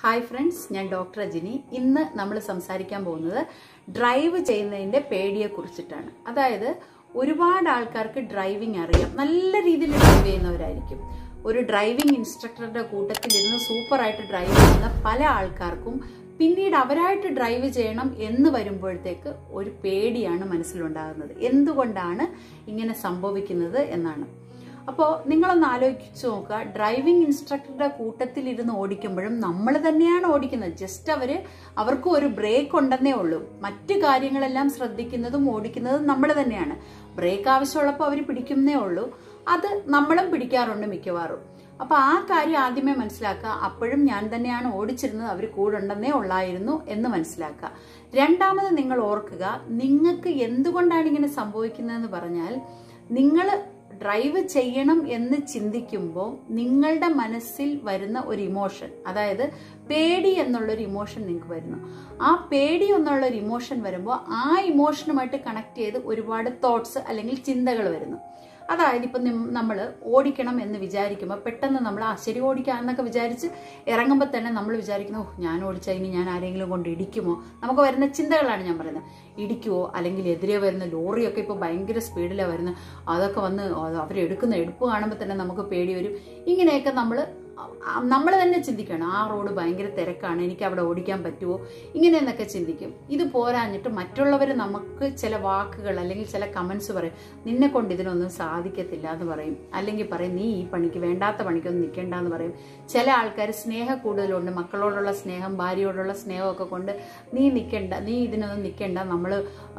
hi friends ഞാൻ doctor Ajini ഇന്ന് നമ്മൾ സംസാരിക്കാൻ പോകുന്നത് ഡ്രൈവ് ചെയ്യുന്നതിന്റെ പേടിയെ കുറിച്ചിട്ടാണ് അതായത് ഒരുപാട് ആൾക്കാർക്ക് ഡ്രൈവിംഗ് അറിയാം നല്ല രീതിയിൽ ഡ്രൈവ് ചെയ്യുന്നവരായിരിക്കും ഒരു ഡ്രൈവിംഗ് ഇൻസ്ട്രക്ടറുടെ കൂട്ടത്തിൽ ഇരുന്ന് സൂപ്പറായിട്ട് ഡ്രൈവ് ചെയ്യുന്ന പല ആൾക്കാർക്കും പിന്നീട് അവരായിട്ട് ഡ്രൈവ് ചെയ്യണം എന്ന് വരുമ്പോഴത്തേക്ക് ഒരു പേടിയാണ് മനസ്സിലുണ്ടാകുന്നത് എന്തുകൊണ്ടാണ് ഇങ്ങനെ സംഭവിക്കുന്നത് എന്നാണ് അപ്പോൾ നിങ്ങളൊന്ന് ആലോചിച്ച് നോക്കുക ഡ്രൈവിംഗ് ഇൻസ്ട്രക്ടറുടെ കൂട്ടത്തിൽ ഇരുന്ന് ഓടിക്കുമ്പോഴും നമ്മൾ തന്നെയാണ് ഓടിക്കുന്നത് ജസ്റ്റ് അവർ അവർക്ക് ഒരു ബ്രേക്ക് ഉണ്ടെന്നേ ഉള്ളൂ മറ്റു കാര്യങ്ങളെല്ലാം ശ്രദ്ധിക്കുന്നതും ഓടിക്കുന്നതും നമ്മൾ തന്നെയാണ് ബ്രേക്ക് ആവശ്യമുള്ളപ്പോൾ അവർ പിടിക്കുന്നേ ഉള്ളൂ അത് നമ്മളും പിടിക്കാറുണ്ട് മിക്കവാറും അപ്പൊ ആ കാര്യം ആദ്യമേ മനസ്സിലാക്കുക അപ്പോഴും ഞാൻ തന്നെയാണ് ഓടിച്ചിരുന്നത് അവർ കൂടെ ഉണ്ടെന്നേ ഉള്ളായിരുന്നു എന്ന് മനസ്സിലാക്കുക രണ്ടാമത് നിങ്ങൾ ഓർക്കുക നിങ്ങൾക്ക് എന്തുകൊണ്ടാണ് ഇങ്ങനെ സംഭവിക്കുന്നതെന്ന് പറഞ്ഞാൽ നിങ്ങൾ ഡ്രൈവ് ചെയ്യണം എന്ന് ചിന്തിക്കുമ്പോൾ നിങ്ങളുടെ മനസ്സിൽ വരുന്ന ഒരു ഇമോഷൻ അതായത് പേടി എന്നുള്ളൊരു ഇമോഷൻ നിങ്ങൾക്ക് വരുന്നു ആ പേടി എന്നുള്ളൊരു ഇമോഷൻ വരുമ്പോൾ ആ ഇമോഷനുമായിട്ട് കണക്ട് ചെയ്ത് ഒരുപാട് തോട്ട്സ് അല്ലെങ്കിൽ ചിന്തകൾ വരുന്നു അതായത് ഇപ്പം നമ്മൾ ഓടിക്കണം എന്ന് വിചാരിക്കുമ്പോൾ പെട്ടെന്ന് നമ്മൾ ആ ശരി ഓടിക്കാം എന്നൊക്കെ വിചാരിച്ച് ഇറങ്ങുമ്പോൾ തന്നെ നമ്മൾ വിചാരിക്കുന്നു ഓ ഞാൻ ഓടിച്ചാൽ ഇനി ഞാൻ ആരെങ്കിലും കൊണ്ട് ഇടിക്കുമോ നമുക്ക് വരുന്ന ചിന്തകളാണ് ഞാൻ പറയുന്നത് ഇടിക്കുമോ അല്ലെങ്കിൽ എതിരെ വരുന്ന ലോറിയൊക്കെ ഇപ്പോൾ ഭയങ്കര സ്പീഡിലാണ് വരുന്നത് അതൊക്കെ വന്ന് അവരെടുക്കുന്ന എടുപ്പ് കാണുമ്പോൾ തന്നെ നമുക്ക് പേടി വരും ഇങ്ങനെയൊക്കെ നമ്മൾ നമ്മൾ തന്നെ ചിന്തിക്കണം ആ റോഡ് ഭയങ്കര തിരക്കാണ് എനിക്ക് അവിടെ ഓടിക്കാൻ പറ്റുമോ ഇങ്ങനെയെന്നൊക്കെ ചിന്തിക്കും ഇത് പോരാഞ്ഞിട്ട് മറ്റുള്ളവർ നമുക്ക് ചില വാക്കുകൾ അല്ലെങ്കിൽ ചില കമൻസ് പറയും നിന്നെ കൊണ്ട് ഇതിനൊന്നും സാധിക്കത്തില്ല എന്ന് പറയും അല്ലെങ്കിൽ പറയും നീ ഈ പണിക്ക് വേണ്ടാത്ത പണിക്കൊന്നും നിൽക്കേണ്ട എന്ന് പറയും ചില ആൾക്കാർ സ്നേഹ കൂടുതലുണ്ട് മക്കളോടുള്ള സ്നേഹം ഭാര്യയോടുള്ള സ്നേഹമൊക്കെ കൊണ്ട് നീ നിൽക്കേണ്ട നീ ഇതിനൊന്നും നിൽക്കേണ്ട നമ്മൾ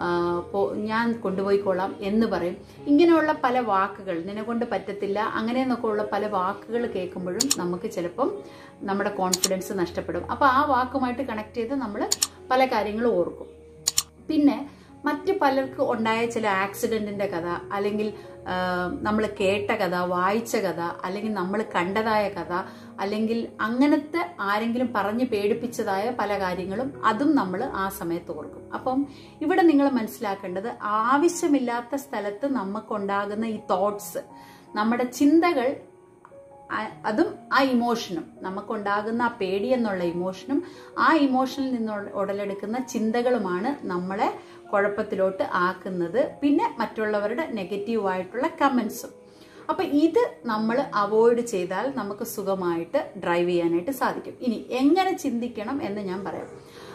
ഞാൻ കൊണ്ടുപോയിക്കോളാം എന്ന് പറയും ഇങ്ങനെയുള്ള പല വാക്കുകൾ നിന്നെ കൊണ്ട് പറ്റത്തില്ല അങ്ങനെയെന്നൊക്കെ ഉള്ള പല വാക്കുകൾ കേൾക്കുമ്പോഴും നമുക്ക് ചിലപ്പം നമ്മുടെ കോൺഫിഡൻസ് നഷ്ടപ്പെടും അപ്പോൾ ആ വാക്കുമായിട്ട് കണക്ട് ചെയ്ത് നമ്മൾ പല കാര്യങ്ങളും ഓർക്കും പിന്നെ മറ്റ് പലർക്ക് ഉണ്ടായ ചില ആക്സിഡന്റിന്റെ കഥ അല്ലെങ്കിൽ നമ്മൾ കേട്ട കഥ വായിച്ച കഥ അല്ലെങ്കിൽ നമ്മൾ കണ്ടതായ കഥ അല്ലെങ്കിൽ അങ്ങനത്തെ ആരെങ്കിലും പറഞ്ഞ് പേടിപ്പിച്ചതായ പല കാര്യങ്ങളും അതും നമ്മൾ ആ സമയത്ത് ഓർക്കും അപ്പം ഇവിടെ നിങ്ങൾ മനസ്സിലാക്കേണ്ടത് ആവശ്യമില്ലാത്ത സ്ഥലത്ത് നമുക്കുണ്ടാകുന്ന ഈ തോട്ട്സ് നമ്മുടെ ചിന്തകൾ അതും ആ ഇമോഷനും നമുക്കുണ്ടാകുന്ന ആ പേടി എന്നുള്ള ഇമോഷനും ആ ഇമോഷനിൽ നിന്ന് ഉടലെടുക്കുന്ന ചിന്തകളുമാണ് നമ്മളെ കുഴപ്പത്തിലോട്ട് ആക്കുന്നത് പിന്നെ മറ്റുള്ളവരുടെ നെഗറ്റീവായിട്ടുള്ള കമൻസും അപ്പം ഇത് നമ്മൾ അവോയ്ഡ് ചെയ്താൽ നമുക്ക് സുഖമായിട്ട് ഡ്രൈവ് ചെയ്യാനായിട്ട് സാധിക്കും ഇനി എങ്ങനെ ചിന്തിക്കണം എന്ന് ഞാൻ പറയാം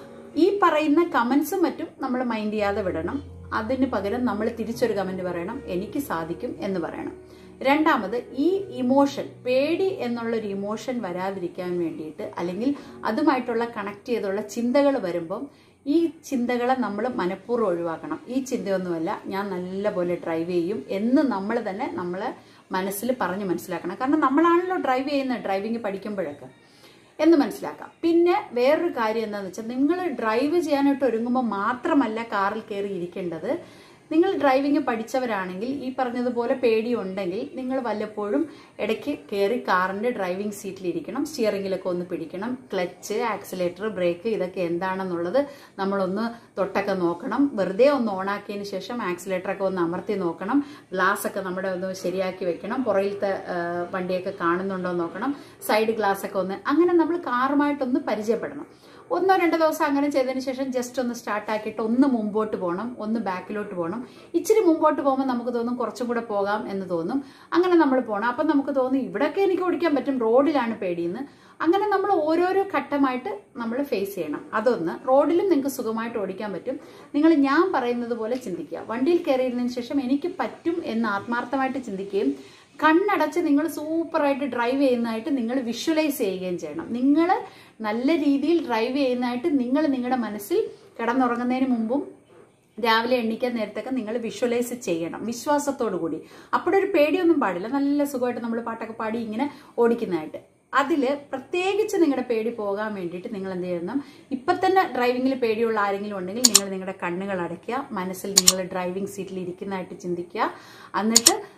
ഈ പറയുന്ന കമൻസും മറ്റും നമ്മൾ മൈൻഡ് ചെയ്യാതെ വിടണം അതിന് പകരം നമ്മൾ തിരിച്ചൊരു കമന്റ് പറയണം എനിക്ക് സാധിക്കും എന്ന് പറയണം രണ്ടാമത് ഈ ഇമോഷൻ പേടി എന്നുള്ളൊരു ഇമോഷൻ വരാതിരിക്കാൻ വേണ്ടിയിട്ട് അല്ലെങ്കിൽ അതുമായിട്ടുള്ള കണക്ട് ചെയ്തുള്ള ചിന്തകൾ വരുമ്പം ഈ ചിന്തകളെ നമ്മൾ മനഃപൂർവ്വം ഒഴിവാക്കണം ഈ ചിന്തയൊന്നുമല്ല ഞാൻ നല്ലപോലെ ഡ്രൈവ് ചെയ്യും എന്ന് നമ്മൾ തന്നെ നമ്മളെ മനസ്സിൽ പറഞ്ഞ് മനസ്സിലാക്കണം കാരണം നമ്മളാണല്ലോ ഡ്രൈവ് ചെയ്യുന്നത് ഡ്രൈവിംഗ് പഠിക്കുമ്പോഴൊക്കെ എന്ന് മനസ്സിലാക്കാം പിന്നെ വേറൊരു കാര്യം എന്താണെന്ന് വെച്ചാൽ നിങ്ങൾ ഡ്രൈവ് ചെയ്യാനായിട്ട് ഒരുങ്ങുമ്പോൾ മാത്രമല്ല കാറിൽ കയറി ഇരിക്കേണ്ടത് നിങ്ങൾ ഡ്രൈവിംഗ് പഠിച്ചവരാണെങ്കിൽ ഈ പറഞ്ഞതുപോലെ പേടിയുണ്ടെങ്കിൽ നിങ്ങൾ വല്ലപ്പോഴും ഇടയ്ക്ക് കയറി കാറിൻ്റെ ഡ്രൈവിംഗ് സീറ്റിലിരിക്കണം സ്റ്റിയറിംഗിലൊക്കെ ഒന്ന് പിടിക്കണം ക്ലച്ച് ആക്സിലേറ്റർ ബ്രേക്ക് ഇതൊക്കെ എന്താണെന്നുള്ളത് നമ്മളൊന്ന് തൊട്ടൊക്കെ നോക്കണം വെറുതെ ഒന്ന് ഓണാക്കിയതിന് ശേഷം ആക്സിലേറ്ററൊക്കെ ഒന്ന് അമർത്തി നോക്കണം ഗ്ലാസ് ഒക്കെ നമ്മുടെ ഒന്ന് ശരിയാക്കി വെക്കണം പുറയിലത്തെ വണ്ടിയൊക്കെ കാണുന്നുണ്ടോ നോക്കണം സൈഡ് ഗ്ലാസ് ഒക്കെ ഒന്ന് അങ്ങനെ നമ്മൾ കാറുമായിട്ടൊന്ന് പരിചയപ്പെടണം ഒന്നോ രണ്ടോ ദിവസം അങ്ങനെ ചെയ്തതിന് ശേഷം ജസ്റ്റ് ഒന്ന് സ്റ്റാർട്ട് ആക്കിയിട്ട് ഒന്ന് മുമ്പോട്ട് പോകണം ഒന്ന് ബാക്കിലോട്ട് പോകണം ഇച്ചിരി മുമ്പോട്ട് പോകുമ്പോൾ നമുക്ക് തോന്നും കുറച്ചും കൂടെ പോകാം എന്ന് തോന്നും അങ്ങനെ നമ്മൾ പോകണം അപ്പം നമുക്ക് തോന്നും ഇവിടെയൊക്കെ എനിക്ക് ഓടിക്കാൻ പറ്റും റോഡിലാണ് പേടിയെന്ന് അങ്ങനെ നമ്മൾ ഓരോരോ ഘട്ടമായിട്ട് നമ്മൾ ഫേസ് ചെയ്യണം അതൊന്ന് റോഡിലും നിങ്ങൾക്ക് സുഖമായിട്ട് ഓടിക്കാൻ പറ്റും നിങ്ങൾ ഞാൻ പറയുന്നത് പോലെ ചിന്തിക്കുക വണ്ടിയിൽ കയറിയിരുന്നതിന് ശേഷം എനിക്ക് പറ്റും എന്ന് ആത്മാർത്ഥമായിട്ട് ചിന്തിക്കുകയും കണ്ണടച്ച് നിങ്ങൾ സൂപ്പറായിട്ട് ഡ്രൈവ് ചെയ്യുന്നതായിട്ട് നിങ്ങൾ വിഷ്വലൈസ് ചെയ്യുകയും ചെയ്യണം നിങ്ങൾ നല്ല രീതിയിൽ ഡ്രൈവ് ചെയ്യുന്നതായിട്ട് നിങ്ങൾ നിങ്ങളുടെ മനസ്സിൽ കിടന്നുറങ്ങുന്നതിന് മുമ്പും രാവിലെ എണ്ണിക്കാൻ നേരത്തൊക്കെ നിങ്ങൾ വിഷ്വലൈസ് ചെയ്യണം വിശ്വാസത്തോടു കൂടി അപ്പോഴൊരു പേടിയൊന്നും പാടില്ല നല്ല സുഖമായിട്ട് നമ്മൾ പാട്ടൊക്കെ പാടി ഇങ്ങനെ ഓടിക്കുന്നതായിട്ട് അതിൽ പ്രത്യേകിച്ച് നിങ്ങളുടെ പേടി പോകാൻ വേണ്ടിയിട്ട് നിങ്ങൾ എന്ത് ചെയ്യണം ഇപ്പം തന്നെ ഡ്രൈവിങ്ങിൽ പേടിയുള്ള ആരെങ്കിലും ഉണ്ടെങ്കിൽ നിങ്ങൾ നിങ്ങളുടെ കണ്ണുകൾ അടയ്ക്കുക മനസ്സിൽ നിങ്ങൾ ഡ്രൈവിംഗ് സീറ്റിൽ ഇരിക്കുന്നതായിട്ട് ചിന്തിക്കുക എന്നിട്ട്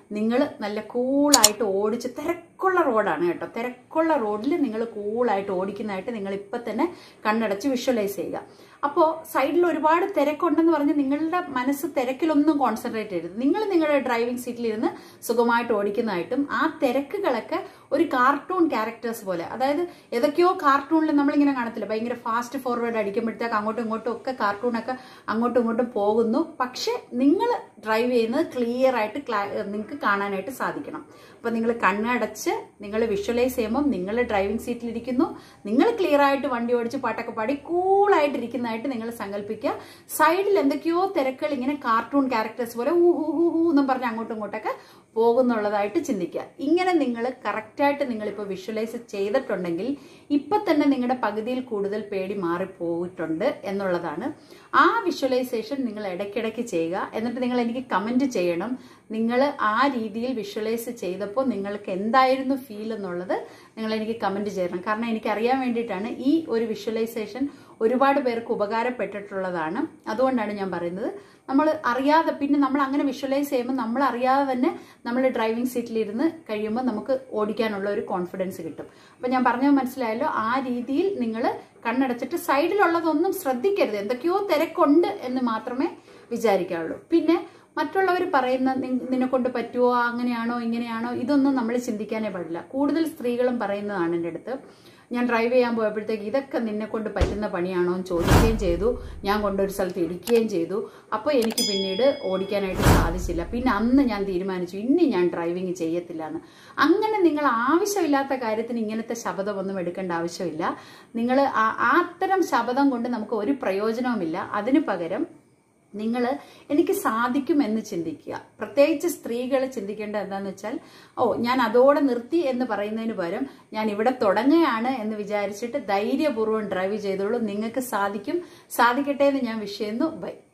നിങ്ങൾ നല്ല കൂളായിട്ട് ഓടിച്ച് തിരക്കുള്ള റോഡാണ് കേട്ടോ തിരക്കുള്ള റോഡിൽ നിങ്ങൾ കൂളായിട്ട് ഓടിക്കുന്നതായിട്ട് നിങ്ങൾ ഇപ്പം തന്നെ കണ്ണടച്ച് വിഷ്വലൈസ് ചെയ്യുക അപ്പോൾ സൈഡിൽ ഒരുപാട് തിരക്കുണ്ടെന്ന് പറഞ്ഞ് നിങ്ങളുടെ മനസ്സ് തിരക്കിലൊന്നും കോൺസെൻട്രേറ്റ് ചെയ്യരുത് നിങ്ങൾ നിങ്ങളുടെ ഡ്രൈവിംഗ് സീറ്റിലിരുന്ന് സുഖമായിട്ട് ഓടിക്കുന്നതായിട്ടും ആ തിരക്കുകളൊക്കെ ഒരു കാർട്ടൂൺ ക്യാരക്ടേഴ്സ് പോലെ അതായത് ഏതൊക്കെയോ കാർട്ടൂണിൽ നമ്മളിങ്ങനെ കാണത്തില്ല ഭയങ്കര ഫാസ്റ്റ് ഫോർവേഡ് അടിക്കുമ്പോഴത്തേക്ക് അങ്ങോട്ടും ഇങ്ങോട്ടും ഒക്കെ കാർട്ടൂണൊക്കെ അങ്ങോട്ടും ഇങ്ങോട്ടും പോകുന്നു പക്ഷെ നിങ്ങൾ ഡ്രൈവ് ചെയ്യുന്നത് ക്ലിയർ ആയിട്ട് നിങ്ങൾക്ക് കാണാനായിട്ട് സാധിക്കണം അപ്പം നിങ്ങൾ കണ്ണടച്ച് നിങ്ങൾ വിഷ്വലൈസ് ചെയ്യുമ്പോൾ നിങ്ങൾ ഡ്രൈവിംഗ് സീറ്റിലിരിക്കുന്നു നിങ്ങൾ ക്ലിയർ ആയിട്ട് വണ്ടി ഓടിച്ച് പാട്ടൊക്കെ പാടി കൂളായിട്ട് ഇരിക്കുന്നതായിട്ട് നിങ്ങൾ സങ്കല്പിക്കുക സൈഡിൽ എന്തൊക്കെയോ തിരക്കുകൾ ഇങ്ങനെ കാർട്ടൂൺ ക്യാരക്ടേഴ്സ് പോലെ ഊ ഹൂ ഹൂ ഹൂ എന്നും പറഞ്ഞ് അങ്ങോട്ടും ഇങ്ങോട്ടൊക്കെ പോകുന്നുള്ളതായിട്ട് ചിന്തിക്കുക ഇങ്ങനെ നിങ്ങൾ കറക്റ്റായിട്ട് നിങ്ങളിപ്പോൾ വിഷ്വലൈസ് ചെയ്തിട്ടുണ്ടെങ്കിൽ ഇപ്പം തന്നെ നിങ്ങളുടെ പകുതിയിൽ കൂടുതൽ പേടി മാറിപ്പോയിട്ടുണ്ട് എന്നുള്ളതാണ് ആ വിഷ്വലൈസേഷൻ നിങ്ങൾ ഇടയ്ക്കിടയ്ക്ക് ചെയ്യുക എന്നിട്ട് നിങ്ങൾ എനിക്ക് കമൻറ്റ് ചെയ്യണം നിങ്ങൾ ആ രീതിയിൽ വിഷ്വലൈസ് ചെയ്തപ്പോൾ നിങ്ങൾക്ക് എന്തായിരുന്നു ഫീൽ എന്നുള്ളത് നിങ്ങൾ എനിക്ക് കമൻറ്റ് ചെയ്യണം കാരണം എനിക്ക് അറിയാൻ വേണ്ടിയിട്ടാണ് ഈ ഒരു വിഷ്വലൈസേഷൻ ഒരുപാട് പേർക്ക് ഉപകാരപ്പെട്ടിട്ടുള്ളതാണ് അതുകൊണ്ടാണ് ഞാൻ പറയുന്നത് നമ്മൾ അറിയാതെ പിന്നെ നമ്മൾ അങ്ങനെ വിഷ്വലൈസ് ചെയ്യുമ്പോൾ നമ്മൾ അറിയാതെ തന്നെ നമ്മൾ ഡ്രൈവിംഗ് സീറ്റിലിരുന്ന് കഴിയുമ്പോൾ നമുക്ക് ഓടിക്കാനുള്ള ഒരു കോൺഫിഡൻസ് കിട്ടും അപ്പം ഞാൻ പറഞ്ഞത് മനസ്സിലായല്ലോ ആ രീതിയിൽ നിങ്ങൾ കണ്ണടച്ചിട്ട് സൈഡിലുള്ളതൊന്നും ശ്രദ്ധിക്കരുത് എന്തൊക്കെയോ തിരക്കുണ്ട് എന്ന് മാത്രമേ വിചാരിക്കാവുള്ളൂ പിന്നെ മറ്റുള്ളവർ പറയുന്ന നിന്നെ കൊണ്ട് പറ്റുമോ അങ്ങനെയാണോ ഇങ്ങനെയാണോ ഇതൊന്നും നമ്മൾ ചിന്തിക്കാനേ പാടില്ല കൂടുതൽ സ്ത്രീകളും പറയുന്നതാണ് എൻ്റെ അടുത്ത് ഞാൻ ഡ്രൈവ് ചെയ്യാൻ പോയപ്പോഴത്തേക്ക് ഇതൊക്കെ നിന്നെ കൊണ്ട് പറ്റുന്ന പണിയാണോ എന്ന് ചോദിക്കുകയും ചെയ്തു ഞാൻ കൊണ്ടൊരു സ്ഥലത്ത് ഇടിക്കുകയും ചെയ്തു അപ്പോൾ എനിക്ക് പിന്നീട് ഓടിക്കാനായിട്ട് സാധിച്ചില്ല പിന്നെ അന്ന് ഞാൻ തീരുമാനിച്ചു ഇനി ഞാൻ ഡ്രൈവിംഗ് ചെയ്യത്തില്ല എന്ന് അങ്ങനെ നിങ്ങൾ ആവശ്യമില്ലാത്ത കാര്യത്തിന് ഇങ്ങനത്തെ ശബ്ദമൊന്നും എടുക്കേണ്ട ആവശ്യമില്ല നിങ്ങൾ ആ അത്തരം ശബ്ദം കൊണ്ട് നമുക്ക് ഒരു പ്രയോജനവുമില്ല അതിന് പകരം നിങ്ങൾ എനിക്ക് സാധിക്കും എന്ന് ചിന്തിക്കുക പ്രത്യേകിച്ച് സ്ത്രീകൾ ചിന്തിക്കേണ്ടത് എന്താണെന്ന് വെച്ചാൽ ഓ ഞാൻ അതോടെ നിർത്തി എന്ന് പറയുന്നതിന് പകരം ഞാൻ ഇവിടെ തുടങ്ങുകയാണ് എന്ന് വിചാരിച്ചിട്ട് ധൈര്യപൂർവ്വം ഡ്രൈവ് ചെയ്തോളൂ നിങ്ങൾക്ക് സാധിക്കും സാധിക്കട്ടെ എന്ന് ഞാൻ വിഷയുന്നു ബൈ